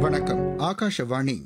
வணக்கம் ஆகாஷவாணி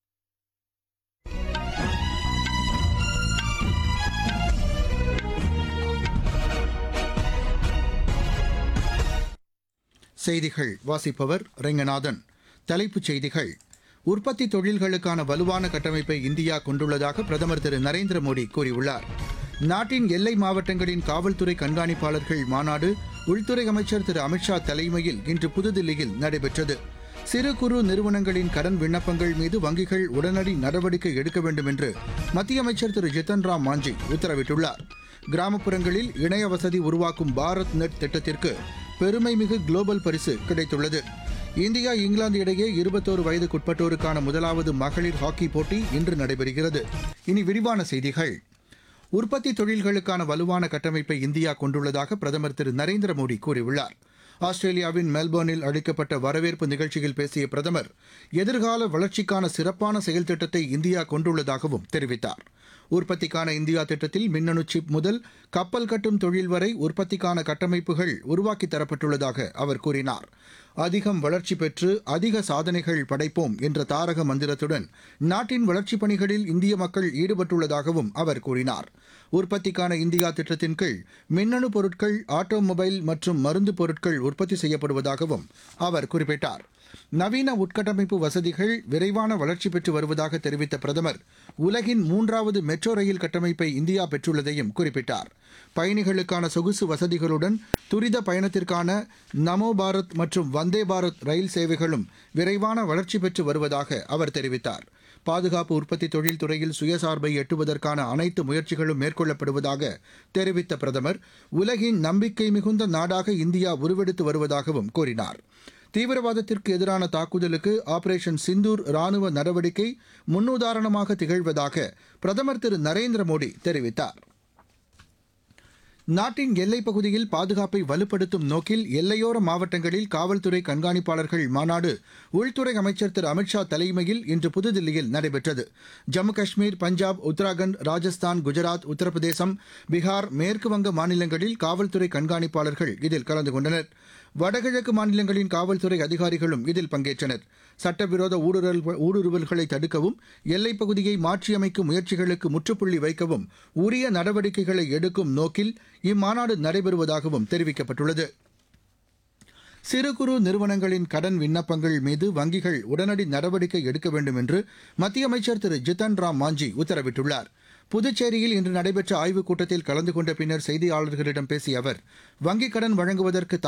செய்திகள் வாசிப்பவர் ரெங்கநாதன் தலைப்புச் செய்திகள் உற்பத்தி தொழில்களுக்கான வலுவான கட்டமைப்பை இந்தியா கொண்டுள்ளதாக பிரதமர் திரு நரேந்திர மோடி கூறியுள்ளார் நாட்டின் எல்லை மாவட்டங்களின் காவல்துறை கண்காணிப்பாளர்கள் மாநாடு உள்துறை அமைச்சர் திரு அமித்ஷா தலைமையில் இன்று புதுதில்லியில் நடைபெற்றது சிறு குறு நிறுவனங்களின் கடன் விண்ணப்பங்கள் மீது வங்கிகள் உடனடி நடவடிக்கை எடுக்க வேண்டும் என்று மத்திய அமைச்சர் திரு ஜித்தன் ராம் மாஞ்சி உத்தரவிட்டுள்ளார் கிராமப்புறங்களில் இணைய வசதி உருவாக்கும் பாரத் நெட் திட்டத்திற்கு பெருமைமிகு குளோபல் பரிசு கிடைத்துள்ளது இந்தியா இங்கிலாந்து இடையே இருபத்தோரு வயதுக்குட்பட்டோருக்கான முதலாவது மகளிர் ஹாக்கி போட்டி இன்று நடைபெறுகிறது இனி விரிவான செய்திகள் உற்பத்தி தொழில்களுக்கான வலுவான கட்டமைப்பை இந்தியா கொண்டுள்ளதாக பிரதமர் திரு நரேந்திர மோடி கூறியுள்ளார் ஆஸ்திரேலியாவின் மெல்போர்னில் அளிக்கப்பட்ட வரவேற்பு நிகழ்ச்சியில் பேசிய பிரதமர் எதிர்கால வளர்ச்சிக்கான சிறப்பான செயல் திட்டத்தை இந்தியா கொண்டுள்ளதாகவும் தெரிவித்தார் உற்பத்திக்கான இந்தியா திட்டத்தில் மின்னணு சிப் முதல் கப்பல் கட்டும் தொழில் வரை உற்பத்திக்கான கட்டமைப்புகள் உருவாக்கி தரப்பட்டுள்ளதாக அவர் கூறினார் அதிகம் வளர்ச்சி பெற்று அதிக சாதனைகள் படைப்போம் என்ற தாரக மந்திரத்துடன் நாட்டின் வளர்ச்சிப் பணிகளில் இந்திய மக்கள் ஈடுபட்டுள்ளதாகவும் அவர் கூறினார் உற்பத்திக்கான இந்தியா திட்டத்தின் கீழ் மின்னணு பொருட்கள் ஆட்டோமொபைல் மற்றும் மருந்து பொருட்கள் உற்பத்தி செய்யப்படுவதாகவும் அவர் குறிப்பிட்டார் நவீன உட்கட்டமைப்பு வசதிகள் விரைவான வளர்ச்சி பெற்று வருவதாக தெரிவித்த பிரதமர் உலகின் மூன்றாவது மெட்ரோ ரயில் கட்டமைப்பை இந்தியா பெற்றுள்ளதையும் குறிப்பிட்டார் பயணிகளுக்கான சொகுசு வசதிகளுடன் துரித பயணத்திற்கான நமோ பாரத் மற்றும் வந்தே பாரத் ரயில் சேவைகளும் விரைவான வளர்ச்சி பெற்று வருவதாக அவர் தெரிவித்தார் பாதுகாப்பு உற்பத்தி தொழில் துறையில் சுயசார்பை எட்டுவதற்கான அனைத்து முயற்சிகளும் மேற்கொள்ளப்படுவதாக தெரிவித்த பிரதமர் உலகின் நம்பிக்கை மிகுந்த நாடாக இந்தியா உருவெடுத்து வருவதாகவும் கூறினார் தீவிரவாதத்திற்கு எதிரான தாக்குதலுக்கு ஆபரேஷன் சிந்தூர் ராணுவ நடவடிக்கை முன்னுதாரணமாக திகழ்வதாக பிரதமர் திரு நரேந்திர மோடி தெரிவித்தார் நாட்டின் எல்லைப் பகுதியில் பாதுகாப்பை வலுப்படுத்தும் நோக்கில் எல்லையோர மாவட்டங்களில் காவல்துறை கண்காணிப்பாளர்கள் மாநாடு உள்துறை அமைச்சர் திரு அமித்ஷா தலைமையில் இன்று புதுதில்லியில் நடைபெற்றது ஜம்மு காஷ்மீர் பஞ்சாப் உத்தராகண்ட் ராஜஸ்தான் குஜராத் உத்தரப்பிரதேசம் பீகார் மேற்குவங்க மாநிலங்களில் காவல்துறை கண்காணிப்பாளர்கள் இதில் கலந்து கொண்டனர் வடகிழக்கு மாநிலங்களின் காவல்துறை அதிகாரிகளும் இதில் பங்கேற்றனர் சட்டவிரோத ஊடுருவல் ஊடுருவல்களை தடுக்கவும் எல்லைப் பகுதியை மாற்றியமைக்கும் முயற்சிகளுக்கு முற்றுப்புள்ளி வைக்கவும் உரிய நடவடிக்கைகளை எடுக்கும் நோக்கில் இம்மாநாடு நடைபெறுவதாகவும் தெரிவிக்கப்பட்டுள்ளது சிறு குறு நிறுவனங்களின் கடன் விண்ணப்பங்கள் மீது வங்கிகள் உடனடி நடவடிக்கை எடுக்க வேண்டும் என்று மத்திய அமைச்சர் திரு ஜித்தன் ராம் மாஞ்சி உத்தரவிட்டுள்ளார் புதுச்சேரியில் இன்று நடைபெற்ற ஆய்வுக் கூட்டத்தில் கலந்து கொண்ட பின்னர் செய்தியாளர்களிடம் பேசிய அவர் வங்கிக் கடன் வழங்குவதற்கு